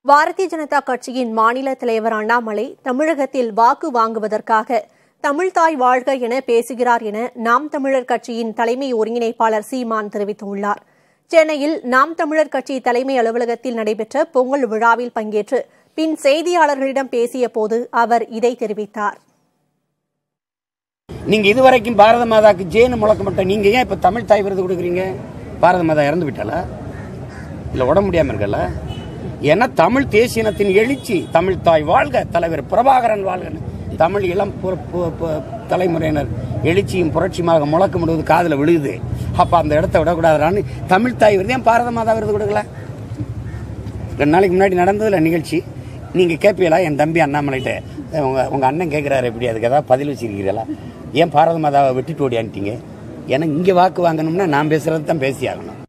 பாரதிய ஜனதா கட்சியின் மாநில தலைவர் அண்ணாமலை தமிழகத்தில் வாக்கு வாங்குவதற்காக தமிழ்தாய் வாழ்க என பேசுகிறார் என நாம் தமிழர் கட்சியின் தலைமை ஒருங்கிணைப்பாளர் சீமான் தெரிவித்துள்ளார் சென்னையில் நாம் தமிழர் கட்சி தலைமை அலுவலகத்தில் நடைபெற்ற பொங்கல் விழாவில் பங்கேற்று பின் செய்தியாளர்களிடம் பேசிய போது அவர் இதை தெரிவித்தார் நீங்க இதுவரைக்கும் பாரத மாதாக்கு ஜேனு முழக்கப்பட்ட நீங்க ஏன் இப்ப தமிழ் தாய் விருது கொடுக்குறீங்க பாரத மாதா இறந்து விட்டாளா இல்ல உட முடியாம இருக்கல ஏன்னா தமிழ் தேசியனத்தின் எழுச்சி தமிழ் தாய் வாழ்க தலைவர் பிரபாகரன் வாழ்க தமிழ் இளம் பு- பு- பு- தலைமுறையினர் எழுச்சியும் புரட்சியுமாக முழக்கம் விடுவது காதுல விழுகுது அப்ப அந்த இடத்த விடக்கூடாதான்னு தமிழ் தாய் விருது ஏன் பாரத மாதா விருது கொடுக்கல ரெண்டு நாளைக்கு முன்னாடி நடந்ததுல நிகழ்ச்சி நீங்க கேட்பீங்களா என் தம்பி அண்ணாமலைகிட்ட உங்க உங்க அண்ணன் கேட்கிறாரு எப்படி அதுக்கு ஏதாவது பதில் வச்சிருக்கீங்களா ஏன் பாரத மாதாவை விட்டுட்டு ஓடியான்ட்டீங்க ஏன்னா இங்க வாக்கு வாங்கணும்னா நான் பேசுறது தான் பேசி ஆகணும்